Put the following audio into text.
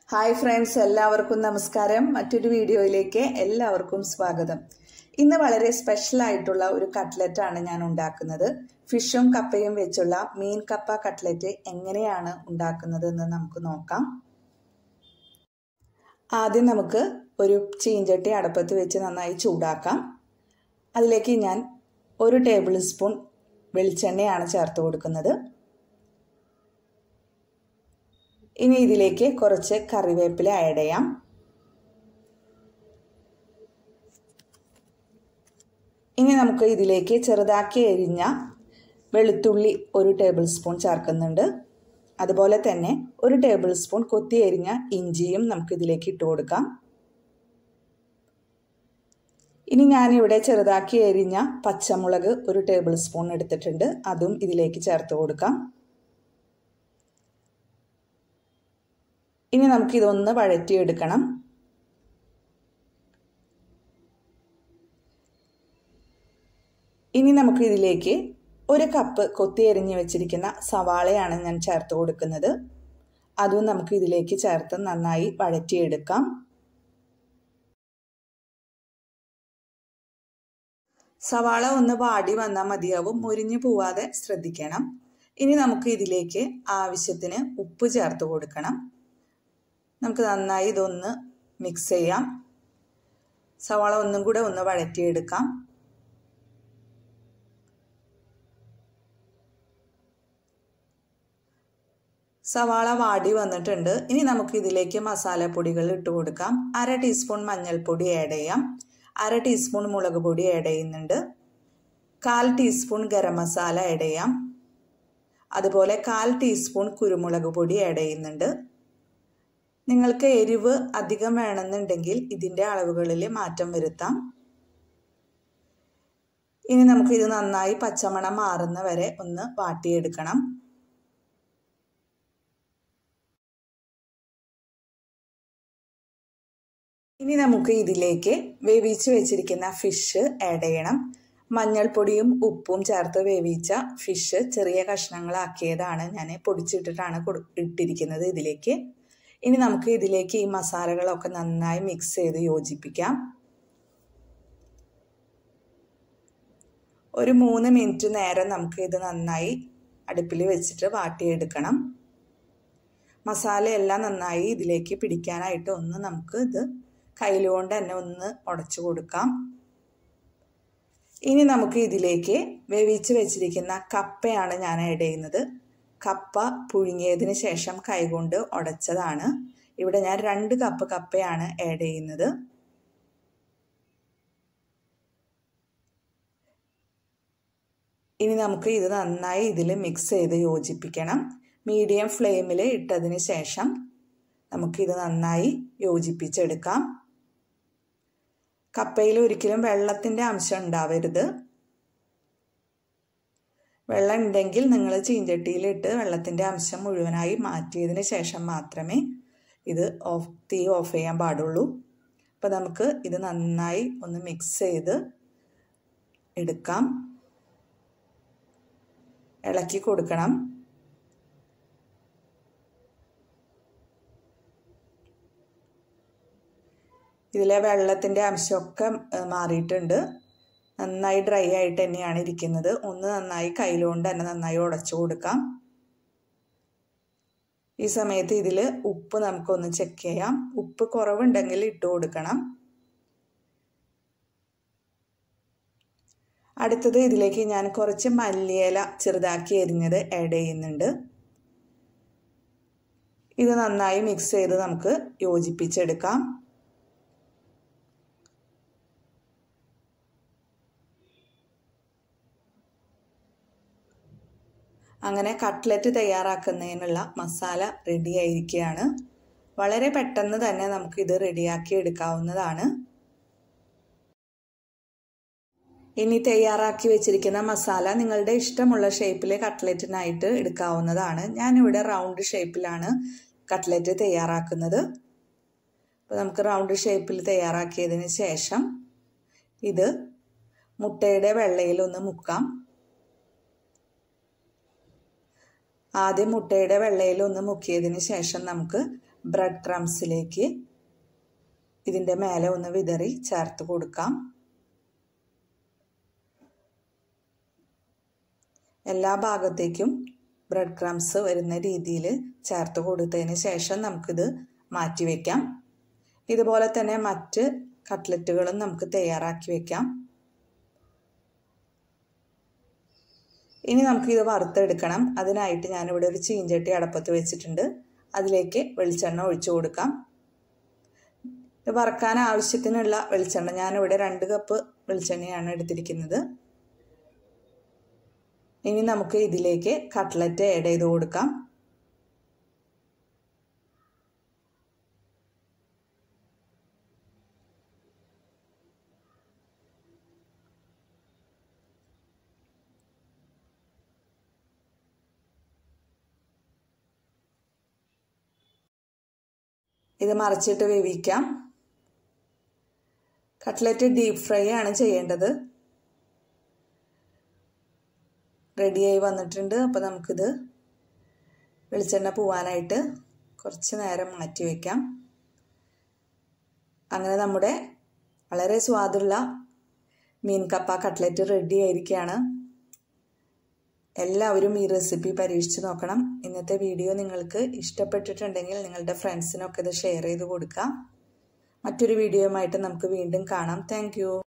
hi friends എല്ലാവർക്കും നമസ്കാരം മറ്റൊരു വീഡിയോയിലേക്ക് എല്ലാവർക്കും സ്വാഗതം ഇന്ന് വളരെ സ്പെഷ്യൽ ആയിട്ടുള്ള ഒരു കട്ട്ലറ്റ് ആണ് ഞാൻ ഉണ്ടാക്കുന്നത് ഫിഷും കപ്പയും വെച്ചുള്ള മീൻ കപ്പ കട്ട്ലറ്റ് എങ്ങനെയാണ് ഉണ്ടാക്കുന്നത് എന്ന് നമുക്ക് നോക്കാം ആദ്യം നമുക്ക് ഒരു ചീഞ്ചട്ടി അടപ്പത്ത് വെച്ച് നന്നായി ചൂടാക്കാം അതിലേക്ക് ഞാൻ ഒരു ടേബിൾ സ്പൂൺ വെളിച്ചെണ്ണയാണ് ചേർത്ത് കൊടുക്കുന്നത് ഇനി ഇതിലേക്ക് കുറച്ച് കറിവേപ്പില ആഡ് ചെയ്യാം ഇനി നമുക്ക് ഇതിലേക്ക് ചെറുതാക്കി എരിഞ്ഞ വെളുത്തുള്ളി ഒരു ടേബിൾ സ്പൂൺ ചേർക്കുന്നുണ്ട് അതുപോലെ തന്നെ ഒരു ടേബിൾ സ്പൂൺ കൊത്തി എരിഞ്ഞ ഇഞ്ചിയും നമുക്ക് ഇതിലേക്ക് ഇട്ട് കൊടുക്കാം ഇനി ഞാനിവിടെ ചെറുതാക്കി എരിഞ്ഞ പച്ചമുളക് ഒരു ടേബിൾ സ്പൂൺ എടുത്തിട്ടുണ്ട് അതും ഇതിലേക്ക് ചേർത്ത് കൊടുക്കാം ഇനി നമുക്കിതൊന്ന് വഴറ്റിയെടുക്കണം ഇനി നമുക്ക് ഇതിലേക്ക് ഒരു കപ്പ് കൊത്തി എരിഞ്ഞ് വെച്ചിരിക്കുന്ന സവാളയാണ് ഞാൻ ചേർത്ത് കൊടുക്കുന്നത് അതും നമുക്ക് ഇതിലേക്ക് ചേർത്ത് നന്നായി വഴറ്റിയെടുക്കാം സവാള ഒന്ന് വാടി വന്നാൽ മതിയാവും മുരിഞ്ഞു പോവാതെ ശ്രദ്ധിക്കണം ഇനി നമുക്ക് ഇതിലേക്ക് ആവശ്യത്തിന് ഉപ്പ് ചേർത്ത് കൊടുക്കണം നമുക്ക് നന്നായി ഇതൊന്ന് മിക്സ് ചെയ്യാം സവാള ഒന്നും കൂടെ ഒന്ന് വഴറ്റിയെടുക്കാം സവാള വാടി വന്നിട്ടുണ്ട് ഇനി നമുക്ക് ഇതിലേക്ക് മസാലപ്പൊടികൾ ഇട്ട് കൊടുക്കാം അര ടീസ്പൂൺ മഞ്ഞൾപ്പൊടി ആഡ് ചെയ്യാം അര ടീസ്പൂൺ മുളക് പൊടി ആഡ് ചെയ്യുന്നുണ്ട് കാൽ ടീസ്പൂൺ ഗരം മസാല ആഡ് ചെയ്യാം അതുപോലെ കാൽ ടീസ്പൂൺ കുരുമുളക് പൊടി ആഡ് ചെയ്യുന്നുണ്ട് നിങ്ങൾക്ക് എരിവ് അധികം വേണമെന്നുണ്ടെങ്കിൽ ഇതിൻ്റെ അളവുകളിൽ മാറ്റം വരുത്താം ഇനി നമുക്ക് ഇത് നന്നായി പച്ചമണം മാറുന്ന വരെ ഒന്ന് വാട്ടിയെടുക്കണം ഇനി നമുക്ക് ഇതിലേക്ക് വേവിച്ച് വെച്ചിരിക്കുന്ന ഫിഷ് ആഡ് ചെയ്യണം മഞ്ഞൾപ്പൊടിയും ഉപ്പും ചേർത്ത് വേവിച്ച ഫിഷ് ചെറിയ കഷ്ണങ്ങളാക്കിയതാണ് ഞാൻ പൊടിച്ചിട്ടിട്ടാണ് ഇട്ടിരിക്കുന്നത് ഇതിലേക്ക് ഇനി നമുക്ക് ഇതിലേക്ക് ഈ മസാലകളൊക്കെ നന്നായി മിക്സ് ചെയ്ത് യോജിപ്പിക്കാം ഒരു മൂന്ന് മിനിറ്റ് നേരം നമുക്ക് ഇത് നന്നായി അടുപ്പിൽ വെച്ചിട്ട് വാട്ടിയെടുക്കണം മസാലയെല്ലാം നന്നായി ഇതിലേക്ക് പിടിക്കാനായിട്ട് ഒന്ന് നമുക്ക് ഇത് കയ്യിലുകൊണ്ട് തന്നെ ഒന്ന് ഉടച്ചു കൊടുക്കാം ഇനി നമുക്ക് ഇതിലേക്ക് വേവിച്ച് വെച്ചിരിക്കുന്ന കപ്പയാണ് ഞാൻ ആഡ് ചെയ്യുന്നത് കപ്പ പുഴുങ്ങിയതിന് ശേഷം കൈകൊണ്ട് ഉടച്ചതാണ് ഇവിടെ ഞാൻ രണ്ട് കപ്പ് കപ്പയാണ് ആഡ് ചെയ്യുന്നത് ഇനി നമുക്ക് ഇത് നന്നായി ഇതിൽ മിക്സ് ചെയ്ത് യോജിപ്പിക്കണം മീഡിയം ഫ്ലെയിമിൽ ഇട്ടതിന് ശേഷം നമുക്കിത് നന്നായി യോജിപ്പിച്ചെടുക്കാം കപ്പയിൽ ഒരിക്കലും വെള്ളത്തിൻ്റെ അംശം ഉണ്ടാവരുത് വെള്ളം ഉണ്ടെങ്കിൽ നിങ്ങൾ ചീഞ്ചട്ടിയിലിട്ട് വെള്ളത്തിൻ്റെ അംശം മുഴുവനായി മാറ്റിയതിന് ശേഷം മാത്രമേ ഇത് ഓഫ് തീ ഓഫ് ചെയ്യാൻ പാടുള്ളൂ അപ്പോൾ നമുക്ക് ഇത് നന്നായി ഒന്ന് മിക്സ് ചെയ്ത് എടുക്കാം ഇളക്കി കൊടുക്കണം ഇതിലെ വെള്ളത്തിൻ്റെ അംശമൊക്കെ മാറിയിട്ടുണ്ട് നന്നായി ഡ്രൈ ആയിട്ട് തന്നെയാണ് ഇരിക്കുന്നത് ഒന്ന് നന്നായി കയ്യിലുകൊണ്ട് തന്നെ നന്നായി ഉടച്ചു കൊടുക്കാം ഈ സമയത്ത് ഇതിൽ ഉപ്പ് നമുക്കൊന്ന് ചെക്ക് ചെയ്യാം ഉപ്പ് കുറവുണ്ടെങ്കിൽ ഇട്ട് കൊടുക്കണം അടുത്തത് ഇതിലേക്ക് ഞാൻ കുറച്ച് മല്ലിയില ചെറുതാക്കി എരിഞ്ഞത് ആഡ് ചെയ്യുന്നുണ്ട് ഇത് നന്നായി മിക്സ് ചെയ്ത് നമുക്ക് യോജിപ്പിച്ചെടുക്കാം അങ്ങനെ കട്ട്ലറ്റ് തയ്യാറാക്കുന്നതിനുള്ള മസാല റെഡി ആയിരിക്കുകയാണ് വളരെ പെട്ടെന്ന് തന്നെ നമുക്ക് ഇത് റെഡിയാക്കി എടുക്കാവുന്നതാണ് ഇനി തയ്യാറാക്കി വെച്ചിരിക്കുന്ന മസാല നിങ്ങളുടെ ഇഷ്ടമുള്ള ഷേപ്പിൽ കട്ട്ലറ്റിനായിട്ട് എടുക്കാവുന്നതാണ് ഞാനിവിടെ റൗണ്ട് ഷേപ്പിലാണ് കട്ട്ലറ്റ് തയ്യാറാക്കുന്നത് അപ്പോൾ നമുക്ക് റൗണ്ട് ഷേപ്പിൽ തയ്യാറാക്കിയതിന് ശേഷം ഇത് മുട്ടയുടെ വെള്ളയിൽ ഒന്ന് മുക്കാം ആദ്യം മുട്ടയുടെ വെള്ളയിൽ ഒന്ന് മുക്കിയതിന് ശേഷം നമുക്ക് ബ്രെഡ് ക്രംസിലേക്ക് ഇതിൻ്റെ മേലെ ഒന്ന് വിതറി ചേർത്ത് കൊടുക്കാം എല്ലാ ഭാഗത്തേക്കും ബ്രെഡ് ക്രംസ് വരുന്ന രീതിയിൽ ചേർത്ത് കൊടുത്തതിന് ശേഷം നമുക്കിത് മാറ്റി വയ്ക്കാം ഇതുപോലെ തന്നെ മറ്റ് കട്ട്ലറ്റുകളും നമുക്ക് തയ്യാറാക്കി വെക്കാം ഇനി നമുക്കിത് വറുത്തെടുക്കണം അതിനായിട്ട് ഞാനിവിടെ ഒരു ചീഞ്ചട്ടി അടപ്പത്ത് വെച്ചിട്ടുണ്ട് അതിലേക്ക് വെളിച്ചെണ്ണ ഒഴിച്ചു കൊടുക്കാം ഇത് വറക്കാൻ ആവശ്യത്തിനുള്ള വെളിച്ചെണ്ണ ഞാനിവിടെ രണ്ട് കപ്പ് വെളിച്ചെണ്ണയാണ് എടുത്തിരിക്കുന്നത് ഇനി നമുക്ക് ഇതിലേക്ക് കട്ട്ലറ്റ് ആഡ് ചെയ്ത് കൊടുക്കാം ഇത് മറിച്ചിട്ട് വേവിക്കാം കട്ട്ലറ്റ് ഡീപ്പ് ഫ്രൈ ആണ് ചെയ്യേണ്ടത് റെഡിയായി വന്നിട്ടുണ്ട് അപ്പോൾ നമുക്കിത് വെളിച്ചെണ്ണ പോവാനായിട്ട് കുറച്ച് നേരം മാറ്റി വയ്ക്കാം അങ്ങനെ നമ്മുടെ വളരെ സ്വാദുള്ള മീൻ കപ്പ കട്ട്ലറ്റ് റെഡി ആയിരിക്കുകയാണ് എല്ലാവരും ഈ റെസിപ്പി പരീക്ഷിച്ച് നോക്കണം ഇന്നത്തെ വീഡിയോ നിങ്ങൾക്ക് ഇഷ്ടപ്പെട്ടിട്ടുണ്ടെങ്കിൽ നിങ്ങളുടെ ഫ്രണ്ട്സിനൊക്കെ ഇത് ഷെയർ ചെയ്ത് കൊടുക്കാം മറ്റൊരു വീഡിയോയുമായിട്ട് നമുക്ക് വീണ്ടും കാണാം താങ്ക്